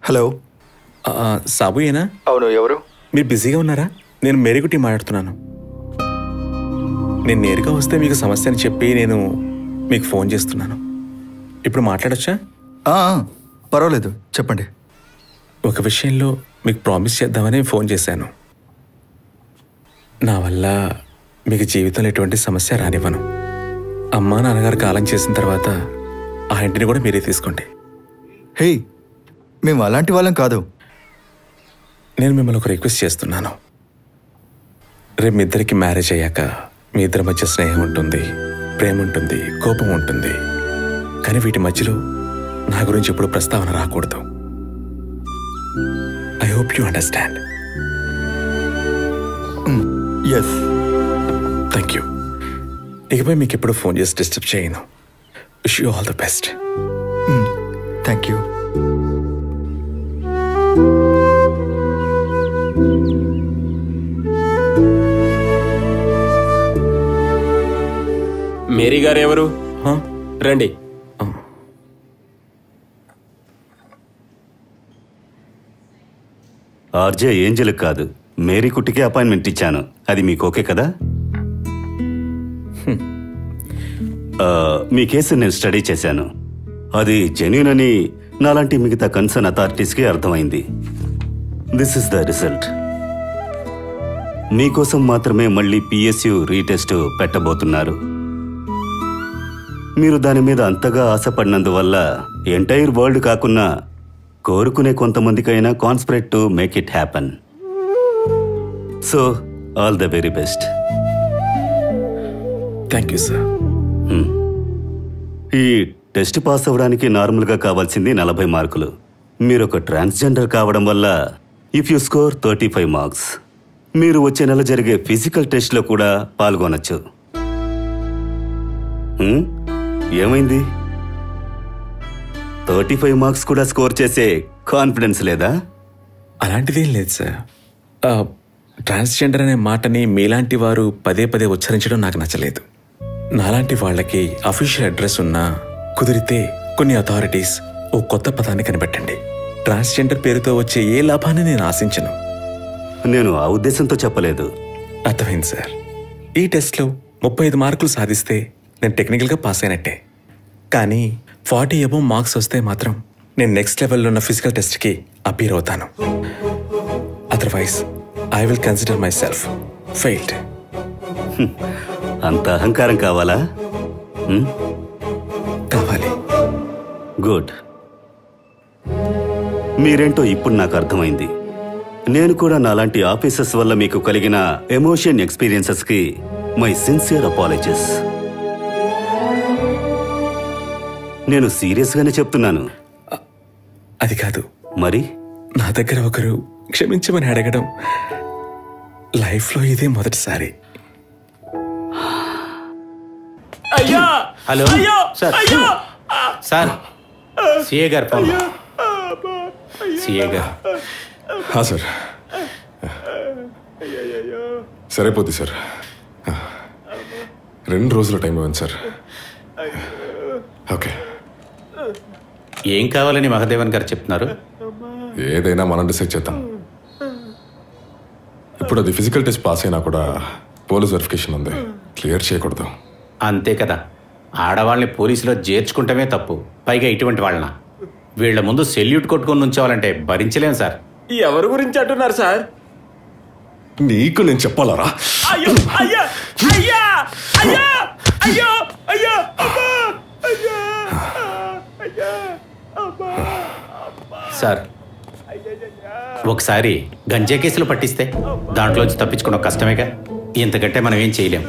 Hello సాబుయేనా అవును ఎవరు మీరు బిజీగా ఉన్నారా నేను మేరీకుట్టి మాట్లాడుతున్నాను నేను నేరుగా వస్తే మీకు సమస్య అని చెప్పి నేను మీకు ఫోన్ చేస్తున్నాను ఇప్పుడు మాట్లాడొచ్చా ఆ, ఆ, పర్వాలేదు చెప్పండి ఒక విషయంలో మీకు ప్రామిస్ చేద్దామని ఫోన్ చేశాను నా వల్ల మీకు జీవితంలో ఎటువంటి సమస్య రానివ్వను అమ్మా నాన్నగారు కాలం చేసిన తర్వాత ఆ ఇంటిని కూడా మీరే తీసుకోండి హే మేము అలాంటి వాళ్ళం కాదు నేను మిమ్మల్ని ఒక రిక్వెస్ట్ చేస్తున్నాను రేపు మీ ఇద్దరికి మ్యారేజ్ అయ్యాక మీ ఇద్దరి మధ్య స్నేహం ఉంటుంది ప్రేమ ఉంటుంది కోపం ఉంటుంది కానీ వీటి మధ్యలో నా గురించి ఎప్పుడు ప్రస్తావన రాకూడదు I hope you understand yes thank you ఇకపై మీకు ఎప్పుడు ఫోన్ చేసి డిస్టర్బ్ చేయను wish you all the best thank you Mary garu ఎవరు రండి ఆర్జే ఏంజల్ కాదు మేరీ కుట్టికే అపాయింట్మెంట్ ఇచ్చాను అది మీకు ఓకే కదా ఆ, మీ కేసు నేను స్టడీ చేశాను అది జెన్యున్ అని నాలాంటి మిగతా కన్సర్న్ అథారిటీస్కి అర్థమైంది దిస్ ఇస్ ద రిజల్ట్ మీకోసం మాత్రమే మళ్ళీ పిఎస్యు రీటెస్ట్ పెట్టబోతున్నారు మీరు దాని మీద అంతగా ఆశపడినందువల్ల ఎంటైర్ వరల్డ్ కాకున్నా కోరుకునే కొంతమందికైనా conspire to make it happen so all the very best thank you sir ఈ టెస్ట్ పాస్ అవ్వడానికి నార్మల్గా కావాల్సింది నలభై మార్కులు మీరు ఒక ట్రాన్స్జెండర్ కావడం వల్ల if you score thirty five marks మీరు వచ్చే నెల జరిగే ఫిజికల్ టెస్ట్లో కూడా పాల్గొనొచ్చు హ్మ్? ఏమైంది థర్టీ ఫైవ్ మార్క్స్ కూడా స్కోర్ చేసే కాన్ఫిడెన్స్ లేదా అలాంటిదేం లేదు సార్ ఆ, ట్రాన్స్జెండర్ అనే మాటని మీలాంటి వారు పదే పదే ఉచ్చరించడం నాకు నచ్చలేదు నాలాంటి వాళ్ళకి అఫీషియల్ అడ్రస్ ఉన్నా కుదిరితే కొన్ని అథారిటీస్ ఓ కొత్త పదాన్ని కనిపెట్టండి ట్రాన్స్జెండర్ పేరుతో వచ్చే ఏ లాభాన్ని నేను ఆశించను నేను ఆ ఉద్దేశంతో చెప్పలేదు అర్థమైంది సార్ ఈ టెస్ట్లో ముప్పై ఐదు మార్కులు సాధిస్తే నేను టెక్నికల్గా పాస్ అయినట్టే కానీ ఫార్టీ ఎబో మార్క్స్ వస్తే మాత్రం నేను నెక్స్ట్ లెవెల్లో ఉన్న ఫిజికల్ టెస్ట్కి అపీర్ అవుతాను otherwise I will consider myself failed అంత అహంకారం కావాలా హ్మ్? కావాలి గుడ్ మీరేంటో ఇప్పుడు నాకు అర్థమైంది నేను కూడా నాలాంటి ఆఫీసర్స్ వల్ల మీకు కలిగిన ఎమోషన్ ఎక్స్పీరియన్సెస్ కి మై సిన్సియర్ అపాలజీస్ నేను సీరియస్ గానే చెప్తున్నాను అది కాదు మరి నా దగ్గర ఒకరు క్షమించమని అడగడం లైఫ్లో ఇదే మొదటిసారి అయ్యా హలో అయ్యో సార్ అయ్యో సార్ సిఏ గారు ఫోన్ సిఏ గారు సార్ సరిపోద్ది సార్ రెండు రోజుల టైం ఇవ్వండి సార్ ఓకే ఏం కావాలని మహదేవన్ గారు చెప్తున్నారు ఏదైనా మనం డిసైడ్ చేద్దాం ఇప్పుడు అది ఫిజికల్ టెస్ట్ పాస్ అయినా కూడా పోలీస్ వెరిఫికేషన్ ఉంది క్లియర్ చేయకూడదు అంతే కదా ఆడవాళ్ళని పోలీసులో చేర్చుకుంటమే తప్పు పైగా ఇటువంటి వాళ్ళన వీళ్ళ ముందు సెల్యూట్ కొట్టుకొని ఉంచోవాలంటే భరించలేం సార్ ఎవరి గురించి అంటున్నారు సార్ నీకు నేను చెప్పాలరా అయ్యో అయ్యా అయ్యా అయ్యా అయ్యో అయ్యో అమ్మా అయ్యా అయ్యా అమ్మా సార్ ఒకసారి గంజా కేసులు పట్టిస్తే దాంట్లోంచి తప్పించుకోవడం కష్టమేగా ఇంతకంటే మనం ఏం చేయలేం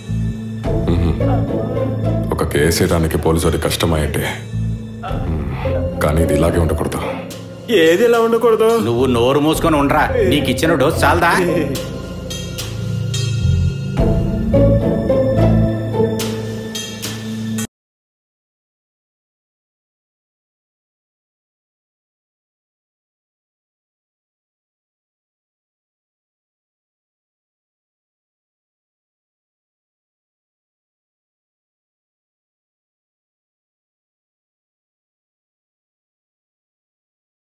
ఒక కేసు వేయడానికి పోలీసు వారికి కష్టమయ్యంటే కానీ ఇది ఇలాగే ఉండకూడదు ఏది ఇలా ఉండకూడదు నువ్వు నోరు మూసుకొని ఉండరా నీకు ఇచ్చిన డోస్ చాలదా